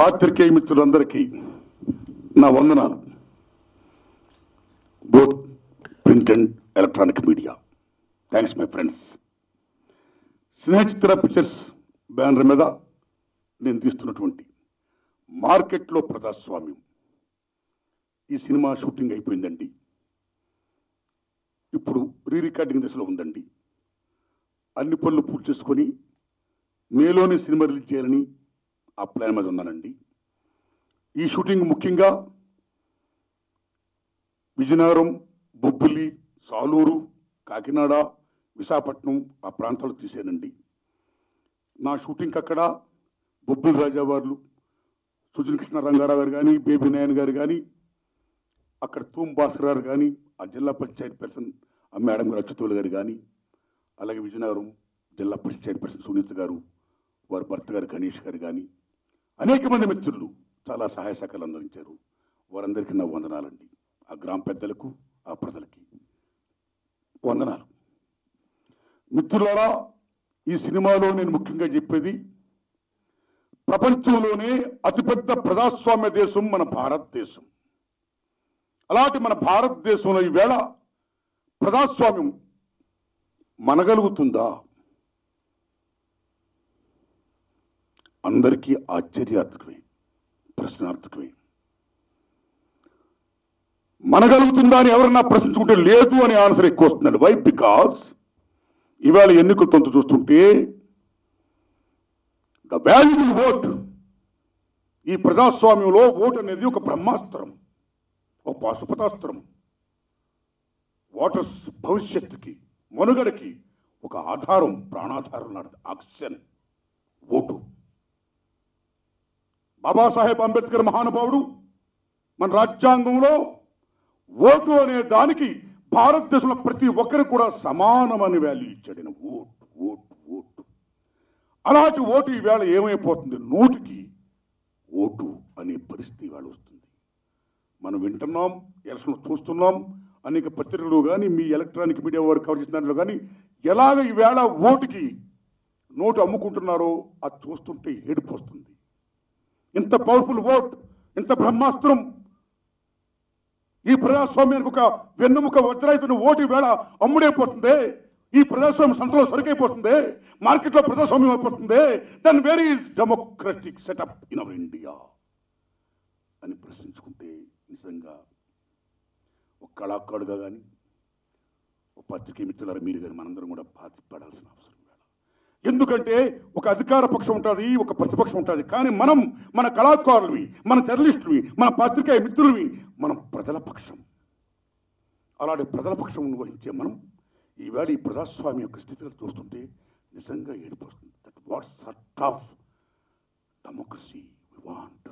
పాత్రికేయ మిత్రులందరికీ నా వందనాలు both print and electronic media thanks my friends Snehachitra pictures banner మీద నేను తీస్తున్నటువంటి మార్కెట్లో ప్రజాస్వామ్యం ఈ సినిమా షూటింగ్ అయిపోయిందండి ఇప్పుడు రీ రికార్డింగ్ దశలో ఉందండి అన్ని పనులు పూర్తి చేసుకొని మేలోనే సినిమా రిలీజ్ చేయాలని ఆ ప్లాన్ మీద ఉన్నానండి ఈ షూటింగ్ ముఖ్యంగా విజయనగరం బొబ్బిలి సాలూరు కాకినాడ విశాఖపట్నం ఆ ప్రాంతాలు తీసానండి నా షూటింగ్ అక్కడ బొబ్బిలి రాజావార్లు సుజన కృష్ణ రంగారావు గారు కానీ బేబీ నాయన్ గారు కానీ అక్కడ తూమ్ భాస్కర్ గారు కానీ ఆ జిల్లా పరిషత్ చైర్పర్సన్ ఆ మేడం గారు అచ్యుతులు గారు కానీ అలాగే విజయనగరం జిల్లా పరిషత్ చైర్పర్సన్ సునీత గారు వారి భర్త గారు గణేష్ గారు కానీ అనేక మంది మిత్రులు చాలా సహాయ సహకారాలు అందించారు వారందరికీ నా వందనాలండి ఆ గ్రామ పెద్దలకు ఆ ప్రజలకి వందనాలు మిత్రులారా ఈ సినిమాలో నేను ముఖ్యంగా చెప్పేది ప్రపంచంలోనే అతిపెద్ద ప్రజాస్వామ్య దేశం మన భారతదేశం అలాంటి మన భారతదేశంలో ఈవేళ ప్రజాస్వామ్యం మనగలుగుతుందా అందరికీ ఆశ్చర్యార్థకమే ప్రశ్నార్థకమే మనగలుగుతుందా అని ఎవరన్నా ప్రశ్నించుకుంటే లేదు అని ఆన్సర్ ఎక్కువ వస్తుందండి వై బికాస్ ఇవాళ ఎన్నికల తొంత చూస్తుంటే ద వాల్యుబుల్ ఓట్ ఈ ప్రజాస్వామ్యంలో ఓట్ అనేది ఒక బ్రహ్మాస్త్రం ఒక పాశుపతాస్త్రం ఓటర్స్ భవిష్యత్తుకి మనుగడకి ఒక ఆధారం ప్రాణాధారం లాంటిది ఆక్సిజన్ ఓటు బాబాసాహెబ్ అంబేద్కర్ మహానుభావుడు మన రాజ్యాంగంలో ఓటు అనే దానికి భారతదేశంలో ప్రతి ఒక్కరు కూడా సమానమని వాల్యూ ఇచ్చాడు ఆయన ఓటు ఓటు ఓటు అలాంటి ఓటు ఈవేళ ఏమైపోతుంది నోటికి ఓటు అనే పరిస్థితి ఇవాళ వస్తుంది మనం వింటున్నాం ఎలక్షన్ చూస్తున్నాం అనేక పత్రికలు కానీ మీ ఎలక్ట్రానిక్ మీడియా వారు కవర్ చేసిన దాంట్లో కానీ ఎలాగ ఈవేళ ఓటుకి నోటు అమ్ముకుంటున్నారో అది చూస్తుంటే ఏడుపు వస్తుంది ఇంత పవర్ఫుల్ ఓట్ ఇంత బ్రహ్మాస్త్రం ఈ ప్రజాస్వామ్యానికి ఒక వెన్నుముక వజ్రాయితున్న ఓటు వేళ అమ్ముడైపోతుంది ఈ ప్రజాస్వామ్యం సంతలో సరికైపోతుంది మార్కెట్లో ప్రజాస్వామ్యం అయిపోతుంది then very is democratic setup in our India అని ప్రశ్నించుకుంటే నిజంగా ఒక కళాకారుడుగా కానీ ఒక పత్రికే మిత్రులారా మీరు కానీ మనందరం కూడా బాధపడాల్సిన అవసరం వేళ ఎందుకంటే ఒక అధికార పక్షం ఉంటుంది ఒక ప్రతిపక్షం ఉంటుంది కానీ మనం మన కళాకారులవి మన జర్నలిస్టులవి మన పత్రికా మిత్రులవి మనం ప్రజల పక్షం అలాంటి ప్రజల పక్షం వహించే మనం ఈవేళ ఈ ప్రజాస్వామ్య యొక్క స్థితిలో చూస్తుంటే నిజంగా ఏడిపోతుంది that what sort of democracy we want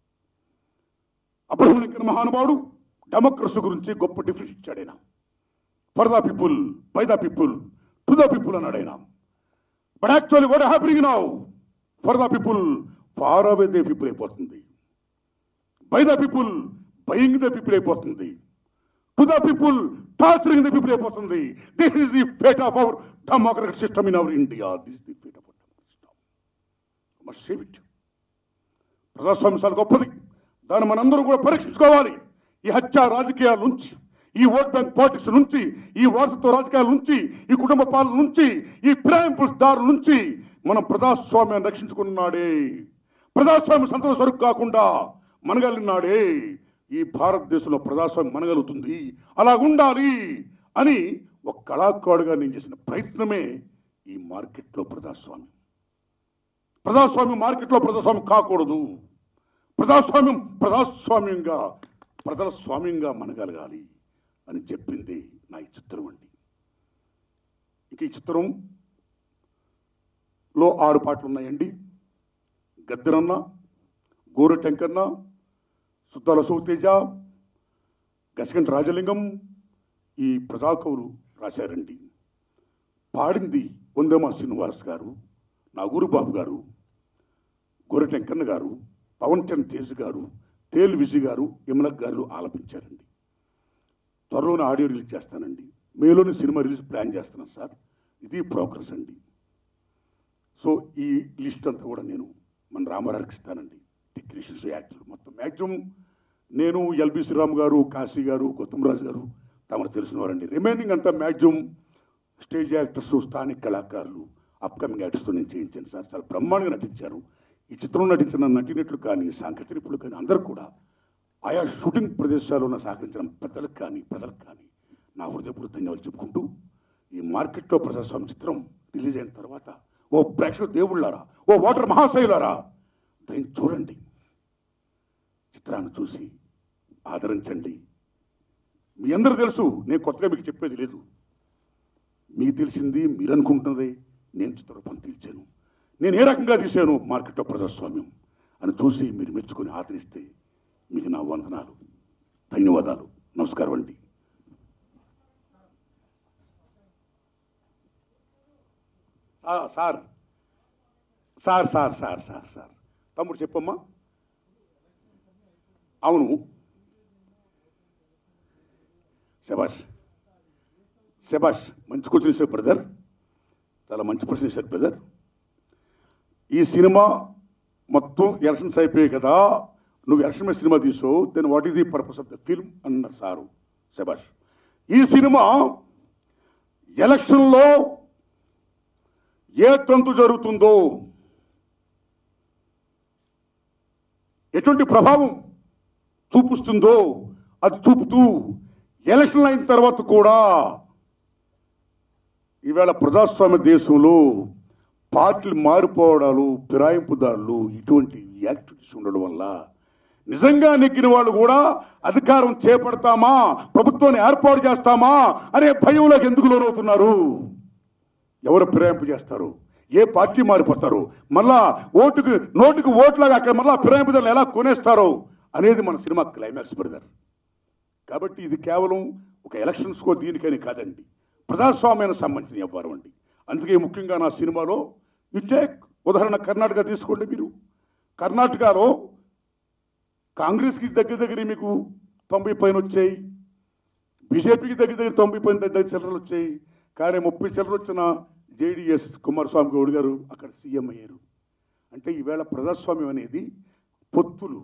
Abraham Lincoln మహానుభావుడు డెమోక్రసీ గురించి గొప్ప డిఫరెన్స్ ఇచ్చాడు ఆయన for the people by the people to the people అన్నాడు ఆయన but actually what happening now for the people far away they people అయిపోతుంది by the people buying the people అయిపోతుంది to the people torturing the people అయిపోతుంది this is the fate of our democratic system in our India this the fate of our system must save it ప్రజాస్వామ్యం చాలా గొప్పది దాన్ని మనందరం కూడా పరీక్షించుకోవాలి ఈ హత్య రాజకీయాల నుంచి ఈ ఓట్ బ్యాంక్ పాలిటిక్స్ నుంచి ఈ వారసత్వ రాజకీయాల నుంచి ఈ కుటుంబ పాలన నుంచి ఈ ఫిరాయింపు దారుల నుంచి మనం ప్రజాస్వామ్యాన్ని రక్షించుకున్నాడే ప్రజాస్వామ్య సంతల సరుకు కాకుండా మనగలిగినాడే ఈ భారతదేశంలో ప్రజాస్వామ్యం మనగలుగుతుంది అలా ఉండాలి అని ఒక కళాకారుడుగా నేను చేసిన ప్రయత్నమే ఈ మార్కెట్లో ప్రజాస్వామ్యం ప్రజాస్వామ్యం మార్కెట్లో ప్రజాస్వామ్యం కాకూడదు ప్రజాస్వామ్యం ప్రజాస్వామ్యంగా ప్రజల స్వామ్యంగా మనగలగాలి అని చెప్పింది నా ఈ చిత్రం అండి ఇక ఈ చిత్రంలో ఆరు పాటలు ఉన్నాయండి గద్దెరన్న గోరు టెంకన్న సుద్దాల సౌతేజ గసగంటి రాజలింగం ఈ ప్రజాకవులు రాశారండి పాడింది వందమా శ్రీనివాస్ గారు నాగూరు బాబు గారు గోరె టెంకన్న గారు పవన్ చంద్ తేజ్ గారు తేలు విజయ్ గారు యమునక్ గారు ఆలపించారండి త్వరలోనే ఆడియో రిలీజ్ చేస్తానండి మేలోని సినిమా రిలీజ్ ప్లాన్ చేస్తున్నాను సార్ ఇది ప్రోగ్రెస్ అండి సో ఈ లిస్ట్ అంతా కూడా నేను మన రామారావుకి ఇస్తానండి టెక్నీషియన్స్ యాక్టర్లు మొత్తం మ్యాక్సిమం నేను ఎల్బి శ్రీరామ్ గారు కాశీ గారు గౌతమ్ గారు తమకు తెలిసిన వారండి రిమైనింగ్ అంతా మ్యాక్సిమం స్టేజ్ యాక్టర్స్ స్థానిక కళాకారులు అప్కమింగ్ యాక్టర్స్తో నేను చేయించాను సార్ చాలా బ్రహ్మాండంగా నటించారు ఈ చిత్రంలో నటించిన నటినట్లు కానీ సాంకేతిక నిపుణులు కానీ అందరూ కూడా ఆయా షూటింగ్ ప్రదేశాల్లో నా సహకరించిన పెద్దలకు కానీ ప్రజలకు కానీ నా హృదయపూర్వక ధన్యవాదాలు చెప్పుకుంటూ ఈ మార్కెట్లో ప్రజాస్వామ్య చిత్రం రిలీజ్ అయిన తర్వాత ఓ ప్రేక్షక దేవుళ్ళారా ఓ ఓటర్ మహాశయులారా దాన్ని చూడండి చిత్రాన్ని చూసి ఆదరించండి మీ అందరూ తెలుసు నేను కొత్తగా మీకు చెప్పేది లేదు మీకు తెలిసింది మీరు అనుకుంటున్నది నేను చిత్రరూపం తీర్చాను నేను ఏ రకంగా తీశాను మార్కెట్లో ప్రజాస్వామ్యం అని చూసి మీరు మెచ్చుకొని ఆదరిస్తే మీకు నా వందనాలు ధన్యవాదాలు నమస్కారం అండి ఆ, sir sir sir sir sir sir తమ్ముడు చెప్పమ్మా అవును శబాష్ శబాష్ మంచి క్వశ్చన్ ఇచ్చారు బ్రదర్ చాలా మంచి ప్రశ్న ఇచ్చారు బ్రదర్ ఈ సినిమా మొత్తం ఎలక్షన్స్ అయిపోయాయి కదా నువ్వు ఎలక్షన్ మీద సినిమా తీసావు then what is the purpose of the film అన్నారు సారు శబాష్ ఈ సినిమా ఎలక్షన్లో ఏ తంతు జరుగుతుందో ఎటువంటి ప్రభావం చూపిస్తుందో అది చూపుతూ ఎలక్షన్ అయిన తర్వాత కూడా ఈవేళ ప్రజాస్వామ్య దేశంలో పార్టీలు మారిపోవడాలు ఫిరాయింపుదారులు ఇటువంటి యాక్టివిటీస్ ఉండడం వల్ల నిజంగా నెగ్గిన వాళ్ళు కూడా అధికారం చేపడతామా ప్రభుత్వాన్ని ఏర్పాటు చేస్తామా అనే భయంలోకి ఎందుకు లోనవుతున్నారు ఎవరు ఫిరాయింపు చేస్తారు ఏ పార్టీ మారిపోతారు మళ్ళా ఓటుకు నోటుకు ఓట్లాగా అక్కడ మళ్ళా ఫిరాయింపుదారులు ఎలా కొనేస్తారో అనేది మన సినిమా క్లైమాక్స్ బ్రదర్ కాబట్టి ఇది కేవలం ఒక ఎలక్షన్స్కో దీనికని కాదండి ప్రజాస్వామ్యానికి సంబంధించిన వ్యవహారం అండి అందుకే ముఖ్యంగా నా సినిమాలో యు టేక్ ఉదాహరణ కర్ణాటక తీసుకోండి మీరు కర్ణాటకలో కాంగ్రెస్కి దగ్గర దగ్గర మీకు తొంభై పైన వచ్చాయి బీజేపీకి దగ్గర దగ్గర తొంభై పైన దగ్గర చిల్లరలు వచ్చాయి కానీ ముప్పై చిల్లర వచ్చిన జేడిఎస్ కుమారస్వామి గౌడ్ గారు అక్కడ సీఎం అయ్యారు అంటే ఈవేళ ప్రజాస్వామ్యం అనేది పొత్తులు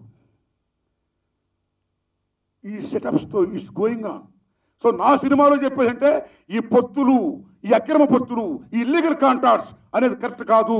ఈ సెటప్స్తో ఇట్స్ గోయింగ్ ఆన్ సో నా సినిమాలో చెప్పేదంటే ఈ పొత్తులు ఈ అక్రమ పొత్తులు ఈ ఇల్లీగల్ కాంట్రాక్ట్స్ అనేది కరెక్ట్ కాదు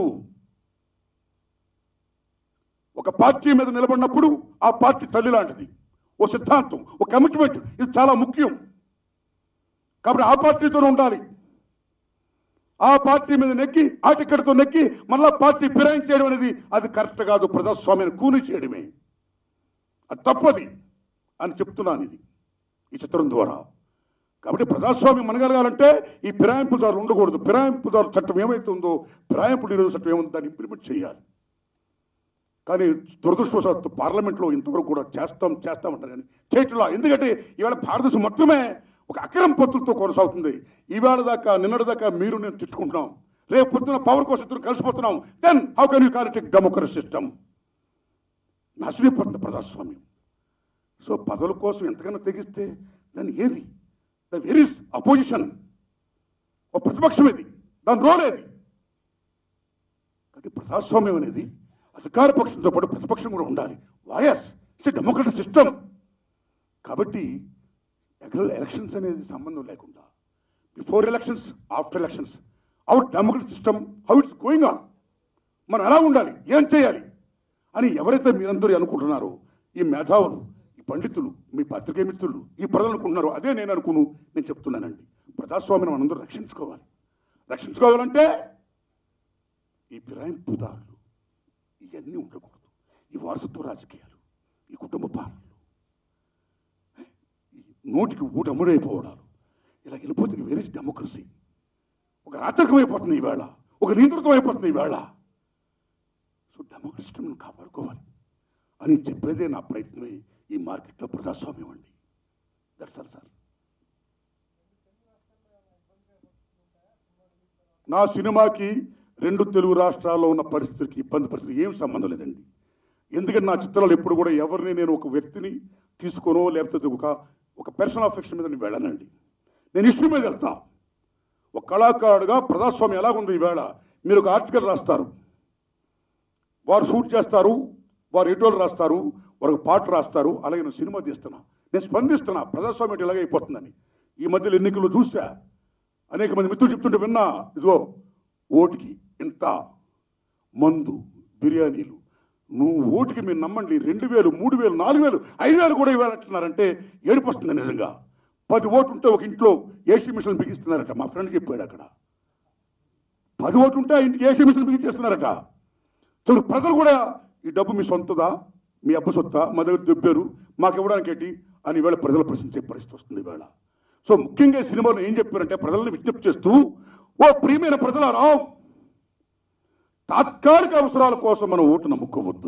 ఒక పార్టీ మీద నిలబడినప్పుడు ఆ పార్టీ తల్లి లాంటిది ఓ సిద్ధాంతం ఓ కమిట్మెంట్ ఇది చాలా ముఖ్యం కాబట్టి ఆ పార్టీతోనే ఉండాలి ఆ పార్టీ మీద నెక్కి ఆ టికెట్తో నెక్కి మళ్ళా పార్టీ ఫిరాయించేయడం అనేది అది కరెక్ట్ కాదు ప్రజాస్వామ్యాన్ని కూని చేయడమే అది తప్పది అని చెప్తున్నాను ఇది ఈ చిత్రం ద్వారా కాబట్టి ప్రజాస్వామ్యం మనగలగాలంటే ఈ ఫిరాయింపుదారులు ఉండకూడదు ఫిరాయింపుదారు చట్టం ఏమైతే ఉందో ఫిరాయింపు నిరోధక చట్టం ఏముందో దాన్ని ఇంప్లిమెంట్ చేయాలి కానీ దురదృష్టవశాత్తు పార్లమెంట్లో ఇంతవరకు కూడా చేస్తాం చేస్తామంటారు కానీ చేయట్లా ఎందుకంటే ఇవాళ భారతదేశం మొత్తమే ఒక అక్రమ పొత్తులతో కొనసాగుతుంది ఈవేళ దాకా నిన్నటి దాకా మీరు నేను తిట్టుకుంటున్నాం రేపు పొద్దున పవర్ కోసం ఇద్దరు కలిసిపోతున్నాం then how can you call it democracy system నష్టపోతుంది ప్రజాస్వామ్యం సో పదవుల కోసం ఎంతకన్నా తెగిస్తే దాన్ని ఏది ద వెరీ అపోజిషన్ ఓ ప్రతిపక్షం ఇది దాని రోల్ ఏది కాబట్టి ప్రజాస్వామ్యం అనేది అధికార పక్షంతో పాటు ప్రతిపక్షం కూడా ఉండాలి వాయస్ ఇట్స్ డెమోక్రటిక్ సిస్టమ్ కాబట్టి ఎలక్షన్స్ అనేది సంబంధం లేకుండా before elections after elections our democratic system how it's going on మనం ఎలా ఉండాలి ఏం చేయాలి అని ఎవరైతే మీరందరూ అనుకుంటున్నారో ఈ మేధావులు ఈ పండితులు మీ పత్రికే మిత్రులు ఈ ప్రజలు అనుకుంటున్నారో అదే నేను అనుకును నేను చెప్తున్నానండి ప్రజాస్వామ్యం మనందరూ రక్షించుకోవాలి రక్షించుకోవాలంటే ఈ ఫిరాయింపుదారులు ఇవన్నీ ఉండకూడదు ఈ వారసత్వ రాజకీయాలు ఈ కుటుంబ పాలనలు ఈ నోటికి ఊట అమ్ముడైపోవడాలు ఇలా వెళ్ళిపోతే వేరే డెమోక్రసీ ఒక రాచరికం అయిపోతుంది ఈవేళ ఒక నియంత్రితం అయిపోతుంది ఈవేళ సో డెమోక్రసీ సిస్టమ్ను కాపాడుకోవాలి అని చెప్పేదే నా ప్రయత్నమే ఈ మార్కెట్లో ప్రజాస్వామ్యం అండి దట్స్ ఆల్ సార్ నా సినిమాకి రెండు తెలుగు రాష్ట్రాల్లో ఉన్న పరిస్థితికి ఇబ్బంది పరిస్థితి ఏం సంబంధం లేదండి ఎందుకంటే నా చిత్రాలు ఎప్పుడు కూడా ఎవరిని నేను ఒక వ్యక్తిని తీసుకోనో లేకపోతే ఒక ఒక పర్సనల్ అఫెక్షన్ మీద నేను వెళ్ళనండి నేను ఇష్యూ మీద వెళ్తా ఒక కళాకారుడుగా ప్రజాస్వామ్యం ఎలాగుంది ఈవేళ మీరు ఒక ఆర్టికల్ రాస్తారు వారు షూట్ చేస్తారు వారు ఎటోలు రాస్తారు వారికి పాట రాస్తారు అలాగే నేను సినిమా తీస్తున్నా నేను స్పందిస్తున్నా ప్రజాస్వామ్యం ఇలాగే అయిపోతుందని ఈ మధ్యలో ఎన్నికల్లో చూసా అనేక మంది మిత్రులు చెప్తుంటే విన్నా ఇదిగో ఓటుకి ఇంత మందు బిర్యానీలు నువ్వు ఓటుకి మీరు నమ్మండి రెండు వేలు మూడు వేలు నాలుగు వేలు ఐదు వేలు కూడా ఇవ్వాలంటున్నారంటే ఏడుపు వస్తుంది నిజంగా పది ఓటు ఉంటే ఒక ఇంట్లో ఏసీ మిషన్ బిగిస్తున్నారట మా ఫ్రెండ్ చెప్పాడు అక్కడ పది ఓటు ఉంటే ఆ ఇంటికి ఏసీ మిషన్ బిగించేస్తున్నారట చూడు ప్రజలు కూడా ఈ డబ్బు మీ సొంతదా మీ అబ్బ సొత్త మా దగ్గర దొబ్బారు మాకు ఇవ్వడానికి ఏంటి అని ఈవేళ ప్రజలు ప్రశ్నించే పరిస్థితి వస్తుంది ఈవేళ సో ముఖ్యంగా ఈ సినిమాలో ఏం చెప్పారంటే ప్రజల్ని విజ్ఞప్తి చేస్తూ ఓ ప్రియమైన ప్రజలారా తాత్కాలిక అవసరాల కోసం మనం ఓటు నమ్ముకోవద్దు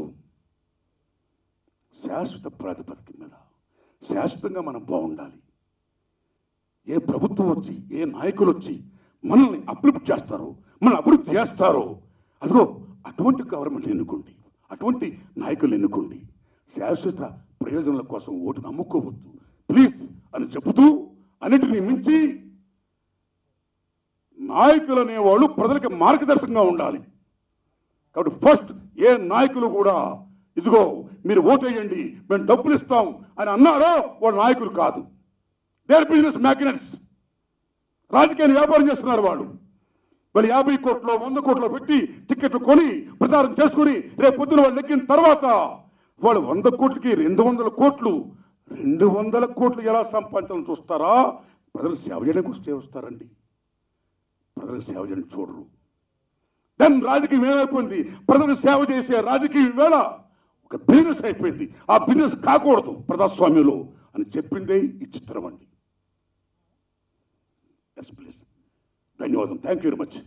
శాశ్వత ప్రాతిపదిక మీద శాశ్వతంగా మనం బాగుండాలి ఏ ప్రభుత్వం వచ్చి ఏ నాయకులు వచ్చి మనల్ని అభివృద్ధి చేస్తారో మనల్ని అభివృద్ధి చేస్తారో అదిగో అటువంటి గవర్నమెంట్ ఎన్నుకోండి అటువంటి నాయకులు ఎన్నుకోండి శాశ్వత ప్రయోజనాల కోసం ఓటు నమ్ముకోవద్దు ప్లీజ్ అని చెబుతూ అన్నిటిని మించి నాయకులు అనేవాళ్ళు ప్రజలకు మార్గదర్శకంగా ఉండాలి కాబట్టి ఫస్ట్ ఏ నాయకులు కూడా ఇదిగో మీరు ఓటేయండి మేము డబ్బులు ఇస్తాం అని అన్నారో వాళ్ళు నాయకులు కాదు దేర్ బిజినెస్ మ్యాగ్నెట్స్ రాజకీయాన్ని వ్యాపారం చేస్తున్నారు వాళ్ళు వాళ్ళు యాభై కోట్లు వంద కోట్లు పెట్టి టికెట్లు కొని ప్రచారం చేసుకుని రేపు పొద్దున వాళ్ళు ఎక్కిన తర్వాత వాళ్ళు వంద కోట్లకి రెండు వందల కోట్లు రెండు వందల కోట్లు ఎలా సంపాదించాలని చూస్తారా ప్రజలు సేవ చేయడానికి వస్తే వస్తారండి ప్రజలు సేవ చేయడానికి చూడరు దెన్ రాజకీయం ఏమైపోయింది ప్రజలకు సేవ చేసే రాజకీయం వేళ ఒక బిజినెస్ అయిపోయింది ఆ బిజినెస్ కాకూడదు ప్రజాస్వామ్యంలో అని చెప్పిందే ఈ చిత్రం అండి ఎస్ ప్లీజ్ ధన్యవాదం థ్యాంక్ యూ వెరీ మచ్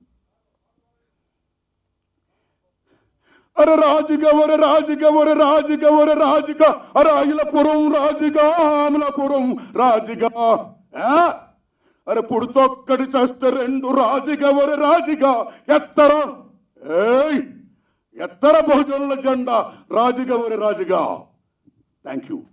అరే రాజుగా ఒరే రాజుగా ఒరే రాజుగా ఒరే రాజుగా అరే అఖిలపురం రాజుగా అమలాపురం రాజుగా ఆ? అరే పుడుతొక్కడి చేస్తే రెండు రాజుగా ఒరే రాజుగా ఎత్తర ఏయ్ ఎత్తర బహుజనుల జెండా రాజుగా ఒరే రాజుగా థ్యాంక్ యూ